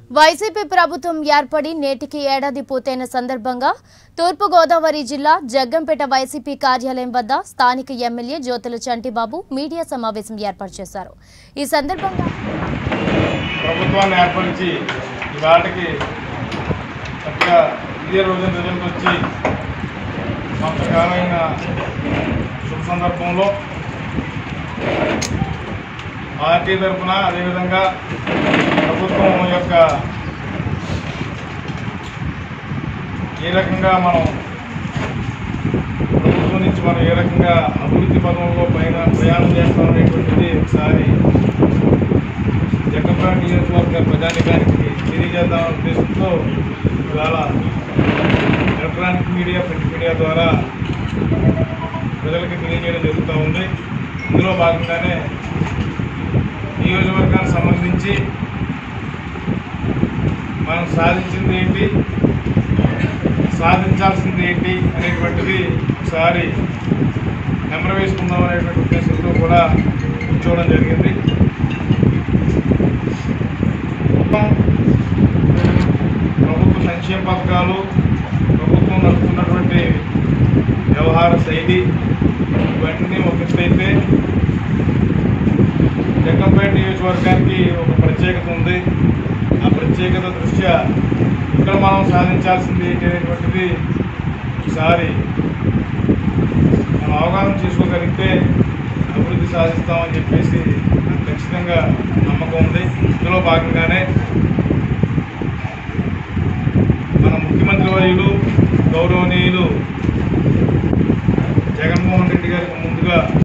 YCP ప్రభుత్వం ఏర్పడి నేటికి ఏడాది పూర్తయిన సందర్భంగా తూర్పుగోదావరి జిల్లా జగ్గంపేట వైసీపీ కార్యాలయం వద్ద స్థానిక ఎమ్మెల్యే జ్యోతుల చంటిబాబు మీడియా సమావేశం ఏర్పాటు చేశారు ఈ సందర్భంగా ప్రభుత్వాన్ని ఏర్పరిచి ఇవాటికి చక్కగా ఇదే రోజున రిజల్ట్ వచ్చి కొంతకాలమైన శుభ సందర్భంలో పార్టీ తరఫున అదేవిధంగా ప్రభుత్వం యొక్క ఏ రకంగా మనం ప్రభుత్వం నుంచి మనం ఏ రకంగా అభివృద్ధి పదంలో పైన ప్రయాణం చేస్తామనేటువంటిది ఒకసారి జగన్పేట నియోజకవర్గ ప్రజానికానికి తెలియజేద్దామనే ఉద్దేశంతో ఇవాళ ఎలక్ట్రానిక్ మీడియా ప్రింట్ మీడియా ద్వారా ప్రజలకి తెలియజేయడం జరుగుతూ ఉంది ఇందులో భాగంగానే నియోజకవర్గానికి సంబంధించి మనం సాధించింది ఏంటి సాధించాల్సింది ఏంటి అనేటువంటిది ఒకసారి నెంబర్ వేసుకుందాం అనేటువంటి ఉద్దేశంతో కూడా కూర్చోవడం జరిగింది ప్రభుత్వ సంక్షేమ పథకాలు ప్రభుత్వం నడుపుతున్నటువంటి వ్యవహార శైలి ఇవన్నీ ఒక ఎత్తైతే జగ్గంపేట నియోజకవర్గానికి ఒక ప్రత్యేకత ఉంది ఆ ప్రత్యేకత దృష్ట్యా ఇక్కడ మనం సాధించాల్సింది ఏంటి అనేటువంటిది ఒకసారి మనం అవగాహన చేసుకోగలిగితే అభివృద్ధి సాధిస్తామని చెప్పేసి నాకు ఖచ్చితంగా నమ్మకం ఉంది ఇందులో భాగంగానే మన ముఖ్యమంత్రి వర్యులు గౌరవనీయులు జగన్మోహన్ రెడ్డి గారికి ముందుగా